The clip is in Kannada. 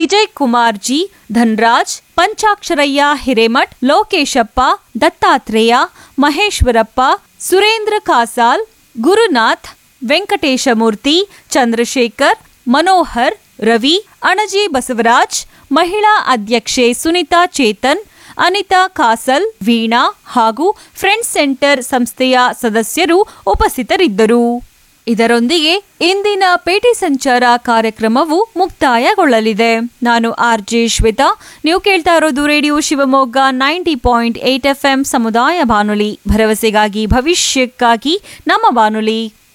ವಿಜಯ್ ಕುಮಾರ್ ಜಿ ಧನ್ರಾಜ್ ಪಂಚಾಕ್ಷರಯ್ಯ ಹಿರೇಮಠ್ ಲೋಕೇಶಪ್ಪ ದತ್ತಾತ್ರೇಯ ಮಹೇಶ್ವರಪ್ಪ ಸುರೇಂದ್ರ ಕಾಸಾಲ್ ಗುರುನಾಥ್ ವೆಂಕಟೇಶಮೂರ್ತಿ ಚಂದ್ರಶೇಖರ್ ಮನೋಹರ್ ರವಿ ಅಣಜಿ ಬಸವರಾಜ್ ಮಹಿಳಾ ಅಧ್ಯಕ್ಷೆ ಸುನಿತಾ ಚೇತನ್ ಅನಿತಾ ಕಾಸಲ್ ವೀಣಾ ಹಾಗೂ ಫ್ರೆಂಡ್ಸ್ ಸೆಂಟರ್ ಸಂಸ್ಥೆಯ ಸದಸ್ಯರು ಉಪಸ್ಥಿತರಿದ್ದರು ಇದರೊಂದಿಗೆ ಇಂದಿನ ಪೇಟೆ ಸಂಚಾರ ಕಾರ್ಯಕ್ರಮವು ಮುಕ್ತಾಯಗೊಳ್ಳಲಿದೆ ನಾನು ಆರ್ ಜೆ ಶ್ವೇತಾ ನೀವು ಕೇಳ್ತಾ ಇರೋದು radio Shivamogga ninety point eight F M ಸಮುದಾಯ ಬಾನುಲಿ ಭರವಸೆಗಾಗಿ ಭವಿಷ್ಯಕ್ಕಾಗಿ ನಮ್ಮ ಬಾನುಲಿ